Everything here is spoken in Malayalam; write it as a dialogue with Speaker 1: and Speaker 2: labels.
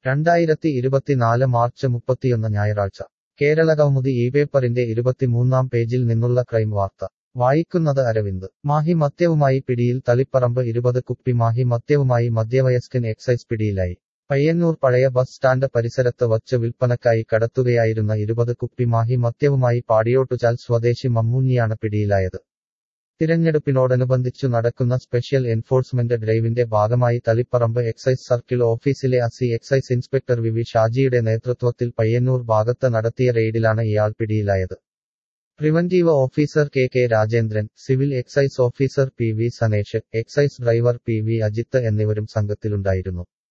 Speaker 1: രണ്ടായിരത്തി ഇരുപത്തിനാല് മാർച്ച് മുപ്പത്തിയൊന്ന് ഞായറാഴ്ച കേരള കൗമുദി ഈ പേപ്പറിന്റെ ഇരുപത്തിമൂന്നാം പേജിൽ നിന്നുള്ള ക്രൈം വാർത്ത വായിക്കുന്നത് അരവിന്ദ് മാഹി മദ്യവുമായി പിടിയിൽ തളിപ്പറമ്പ് ഇരുപത് കുപ്പി മാഹി മദ്യവുമായി മധ്യവയസ്കൻ എക്സൈസ് പിടിയിലായി പയ്യന്നൂർ പഴയ ബസ് സ്റ്റാൻഡ് പരിസരത്ത് വച്ച് വിൽപ്പനക്കായി കടത്തുകയായിരുന്ന ഇരുപത് കുപ്പി മാഹി മദ്യവുമായി പാടിയോട്ടുചാൽ സ്വദേശി മമ്മൂഞ്ഞിയാണ് പിടിയിലായത് തിരഞ്ഞെടുപ്പിനോടനുബന്ധിച്ചു നടക്കുന്ന സ്പെഷ്യൽ എൻഫോഴ്സ്മെന്റ് ഡ്രൈവിന്റെ ഭാഗമായി തളിപ്പറമ്പ് എക്സൈസ് സർക്കിൾ ഓഫീസിലെ അസി എക്സൈസ് ഇൻസ്പെക്ടർ വി വി ഷാജിയുടെ നേതൃത്വത്തിൽ പയ്യന്നൂർ ഭാഗത്ത് നടത്തിയ റെയ്ഡിലാണ് ഇയാൾ പിടിയിലായത് preventive officer K K Rajendran civil excise officer P V Sanesh excise driver P V Ajith എന്നിവരും സംഘത്തിലുണ്ടായിരുന്നു